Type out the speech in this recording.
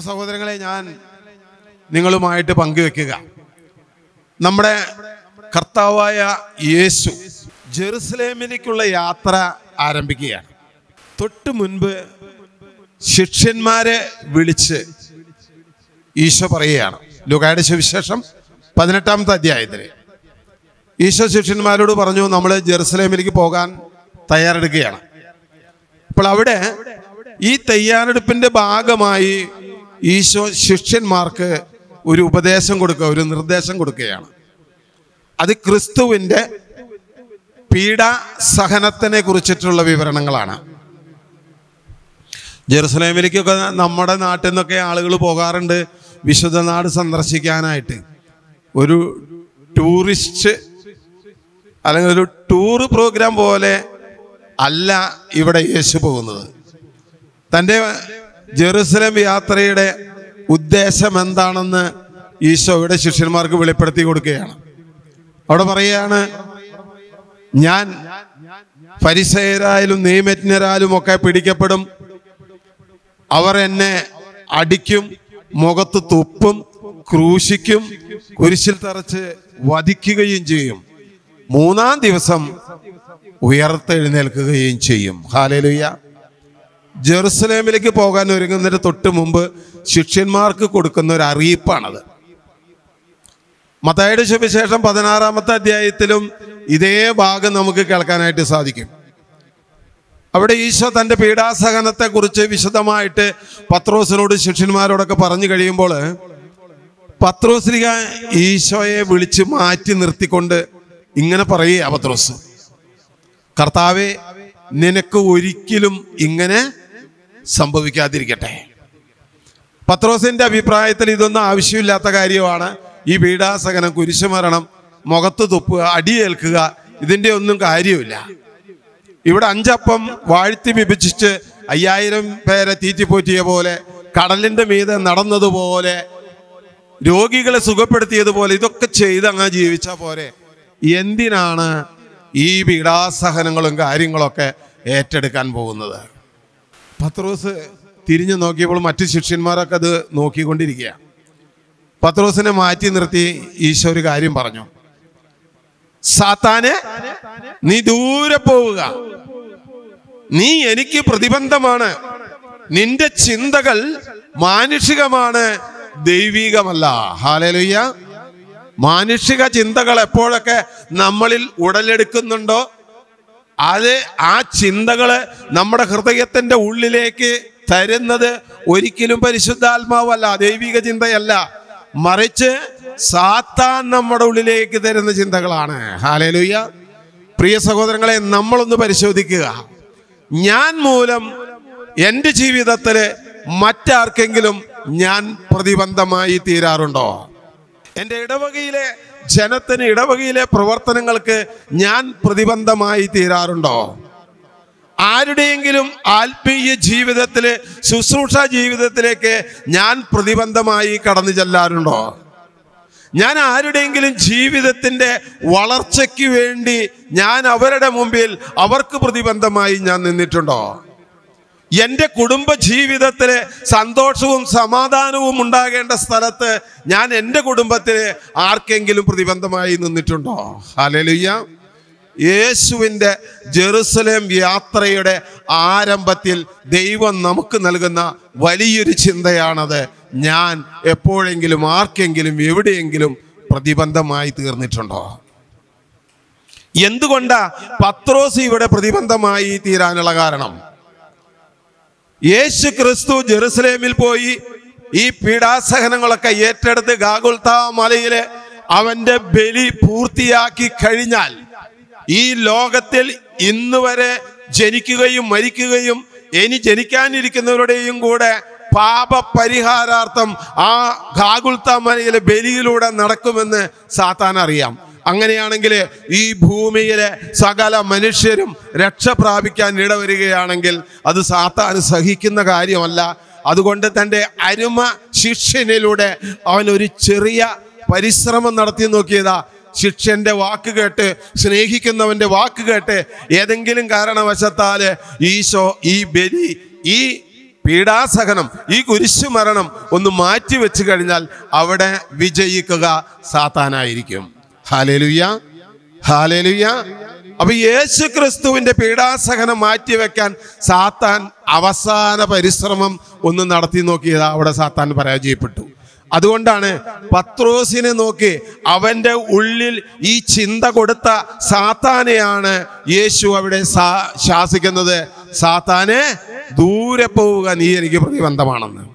സഹോദരങ്ങളെ ഞാൻ നിങ്ങളുമായിട്ട് പങ്കുവെക്കുക നമ്മുടെ കർത്താവായ യേശു ജെറുസലേമിലേക്കുള്ള യാത്ര ആരംഭിക്കുകയാണ് തൊട്ട് മുൻപ് ശിഷ്യന്മാരെ വിളിച്ച് ഈശോ പറയുകയാണ് ലുകായുടെ സുവിശേഷം പതിനെട്ടാമത്തെ അധ്യായത്തില് ഈശോ ശിഷ്യന്മാരോട് പറഞ്ഞു നമ്മൾ ജെറുസലേമിലേക്ക് പോകാൻ തയ്യാറെടുക്കുകയാണ് അപ്പോൾ അവിടെ ഈ തയ്യാറെടുപ്പിന്റെ ഭാഗമായി ഈശോ ശിഷ്യന്മാർക്ക് ഒരു ഉപദേശം കൊടുക്കുക ഒരു നിർദ്ദേശം കൊടുക്കുകയാണ് അത് ക്രിസ്തുവിൻ്റെ പീഡാ സഹനത്തിനെ കുറിച്ചിട്ടുള്ള വിവരണങ്ങളാണ് ജെറുസലേമിലേക്കൊക്കെ നമ്മുടെ നാട്ടിൽ നിന്നൊക്കെ ആളുകൾ പോകാറുണ്ട് വിശുദ്ധ നാട് സന്ദർശിക്കാനായിട്ട് ഒരു ടൂറിസ്റ്റ് അല്ലെങ്കിൽ ഒരു ടൂർ പ്രോഗ്രാം പോലെ അല്ല ഇവിടെ യേശു പോകുന്നത് തൻ്റെ ജെറുസലേം യാത്രയുടെ ഉദ്ദേശം എന്താണെന്ന് ഈശോയുടെ ശിഷ്യന്മാർക്ക് വെളിപ്പെടുത്തി കൊടുക്കുകയാണ് അവിടെ പറയുകയാണ് ഞാൻ പരിസയരായാലും നിയമജ്ഞരായാലും ഒക്കെ പിടിക്കപ്പെടും അവർ എന്നെ അടിക്കും മുഖത്ത് തുപ്പും ക്രൂശിക്കും കുരിശിൽ തറച്ച് വധിക്കുകയും ചെയ്യും മൂന്നാം ദിവസം ഉയർത്തെഴുന്നേൽക്കുകയും ചെയ്യും ഹാലേലുയ്യ ജെറുസലേമിലേക്ക് പോകാൻ ഒരുങ്ങുന്നതിന് തൊട്ട് മുമ്പ് ശിഷ്യന്മാർക്ക് കൊടുക്കുന്ന ഒരു അറിയിപ്പാണത് മത്തായുടെ സുവിശേഷം പതിനാറാമത്തെ അധ്യായത്തിലും ഇതേ ഭാഗം നമുക്ക് കേൾക്കാനായിട്ട് സാധിക്കും അവിടെ ഈശോ തൻ്റെ പീഡാസഹനത്തെ കുറിച്ച് വിശദമായിട്ട് പത്രോസിനോട് ശിഷ്യന്മാരോടൊക്കെ പറഞ്ഞു കഴിയുമ്പോൾ പത്രോസ്ലിക ഈശോയെ വിളിച്ച് മാറ്റി നിർത്തിക്കൊണ്ട് ഇങ്ങനെ പറയുക പത്രോസ് കർത്താവെ നിനക്ക് ഒരിക്കലും ഇങ്ങനെ സംഭവിക്കാതിരിക്കട്ടെ പത്രോസിന്റെ അഭിപ്രായത്തിൽ ഇതൊന്നും ആവശ്യമില്ലാത്ത കാര്യമാണ് ഈ പീഡാസകനം കുരിശുമരണം മുഖത്ത് തുപ്പുക അടിയേൽക്കുക ഇതിന്റെ ഒന്നും കാര്യമില്ല ഇവിടെ അഞ്ചപ്പം വാഴ്ത്തി വിഭജിച്ച് അയ്യായിരം പേരെ തീറ്റിപ്പോറ്റിയ പോലെ കടലിന്റെ മീതെ നടന്നതുപോലെ രോഗികളെ സുഖപ്പെടുത്തിയതുപോലെ ഇതൊക്കെ ചെയ്ത് അങ്ങ് ജീവിച്ചാൽ പോരെ എന്തിനാണ് ഈ പീഡാസഹനങ്ങളും കാര്യങ്ങളൊക്കെ ഏറ്റെടുക്കാൻ പോകുന്നത് പത്രോസ് തിരിഞ്ഞു നോക്കിയപ്പോൾ മറ്റു ശിഷ്യന്മാരൊക്കെ അത് നോക്കിക്കൊണ്ടിരിക്കുക പത്രോസിനെ മാറ്റി നിർത്തി ഈശോ ഒരു കാര്യം പറഞ്ഞു സാത്താനെ നീ ദൂരെ പോവുക നീ എനിക്ക് പ്രതിബന്ധമാണ് നിന്റെ ചിന്തകൾ മാനുഷികമാണ് ദൈവികമല്ല ഹാലലുയ്യ മാനുഷിക ചിന്തകൾ എപ്പോഴൊക്കെ നമ്മളിൽ ഉടലെടുക്കുന്നുണ്ടോ അത് ആ ചിന്തകള് നമ്മുടെ ഹൃദയത്തിന്റെ ഉള്ളിലേക്ക് തരുന്നത് ഒരിക്കലും പരിശുദ്ധാത്മാവല്ല ദൈവിക ചിന്തയല്ല മറിച്ച് സാത്താൻ നമ്മുടെ ഉള്ളിലേക്ക് തരുന്ന ചിന്തകളാണ് ഹാലേലുയ്യ പ്രിയ സഹോദരങ്ങളെ നമ്മളൊന്ന് പരിശോധിക്കുക ഞാൻ മൂലം എൻ്റെ ജീവിതത്തില് മറ്റാർക്കെങ്കിലും ഞാൻ പ്രതിബന്ധമായി തീരാറുണ്ടോ എൻ്റെ ഇടവകയിലെ ജനത്തിന് ഇടവകയിലെ പ്രവർത്തനങ്ങൾക്ക് ഞാൻ പ്രതിബന്ധമായി തീരാറുണ്ടോ ആരുടെയെങ്കിലും ആത്മീയ ജീവിതത്തില് ശുശ്രൂഷ ജീവിതത്തിലേക്ക് ഞാൻ പ്രതിബന്ധമായി കടന്നു ചെല്ലാറുണ്ടോ ഞാൻ ആരുടെയെങ്കിലും ജീവിതത്തിന്റെ വളർച്ചയ്ക്ക് വേണ്ടി ഞാൻ അവരുടെ മുമ്പിൽ അവർക്ക് പ്രതിബന്ധമായി ഞാൻ നിന്നിട്ടുണ്ടോ എൻ്റെ കുടുംബ ജീവിതത്തിലെ സന്തോഷവും സമാധാനവും ഉണ്ടാകേണ്ട സ്ഥലത്ത് ഞാൻ എൻ്റെ കുടുംബത്തിൽ ആർക്കെങ്കിലും പ്രതിബന്ധമായി നിന്നിട്ടുണ്ടോ ഹലലുയ്യ യേശുവിൻ്റെ ജെറുസലേം യാത്രയുടെ ആരംഭത്തിൽ ദൈവം നമുക്ക് നൽകുന്ന വലിയൊരു ചിന്തയാണത് ഞാൻ എപ്പോഴെങ്കിലും ആർക്കെങ്കിലും എവിടെയെങ്കിലും പ്രതിബന്ധമായി തീർന്നിട്ടുണ്ടോ എന്തുകൊണ്ടാ പത്രോസ് ഇവിടെ പ്രതിബന്ധമായി തീരാനുള്ള കാരണം യേശു ക്രിസ്തു ജെറുസലേമിൽ പോയി ഈ പീഡാസഹനങ്ങളൊക്കെ ഏറ്റെടുത്ത് ഗാഗുൽത്ത മലയിലെ അവന്റെ ബലി പൂർത്തിയാക്കി കഴിഞ്ഞാൽ ഈ ലോകത്തിൽ ഇന്ന് വരെ ജനിക്കുകയും മരിക്കുകയും ഇനി ജനിക്കാനിരിക്കുന്നവരുടെയും കൂടെ പാപ പരിഹാരാർത്ഥം ആ ഗാഗുൽത്ത മലയിലെ ബലിയിലൂടെ നടക്കുമെന്ന് സാത്താൻ അറിയാം അങ്ങനെയാണെങ്കിൽ ഈ ഭൂമിയിലെ സകല മനുഷ്യരും രക്ഷ പ്രാപിക്കാൻ ഇടവരികയാണെങ്കിൽ അത് സാത്താൻ സഹിക്കുന്ന കാര്യമല്ല അതുകൊണ്ട് തൻ്റെ അരുമ ശിഷ്യനിലൂടെ അവൻ ഒരു ചെറിയ പരിശ്രമം നടത്തി നോക്കിയതാ ശിഷ്യന്റെ വാക്ക് കേട്ട് സ്നേഹിക്കുന്നവന്റെ വാക്ക് കേട്ട് ഏതെങ്കിലും കാരണവശത്താല് ഈശോ ഈ ബലി ഈ പീഡാസഹനം ഈ കുരിശു മരണം ഒന്ന് മാറ്റി വെച്ച് കഴിഞ്ഞാൽ അവിടെ വിജയിക്കുക സാത്താനായിരിക്കും ഹാലേലുയ്യ ഹാലേലുയ്യ അപ്പൊ യേശു ക്രിസ്തുവിന്റെ പീഡാസഹനം മാറ്റിവെക്കാൻ സാത്താൻ അവസാന പരിശ്രമം ഒന്ന് നടത്തി നോക്കിയതാ അവിടെ സാത്താൻ പരാജയപ്പെട്ടു അതുകൊണ്ടാണ് പത്രോസിനെ നോക്കി അവന്റെ ഉള്ളിൽ ഈ ചിന്ത കൊടുത്ത സാത്താനെയാണ് യേശു അവിടെ സാ- ശാസിക്കുന്നത് സാത്താനെ ദൂരെ പോവുക നീ എനിക്ക് പ്രതിബന്ധമാണെന്ന്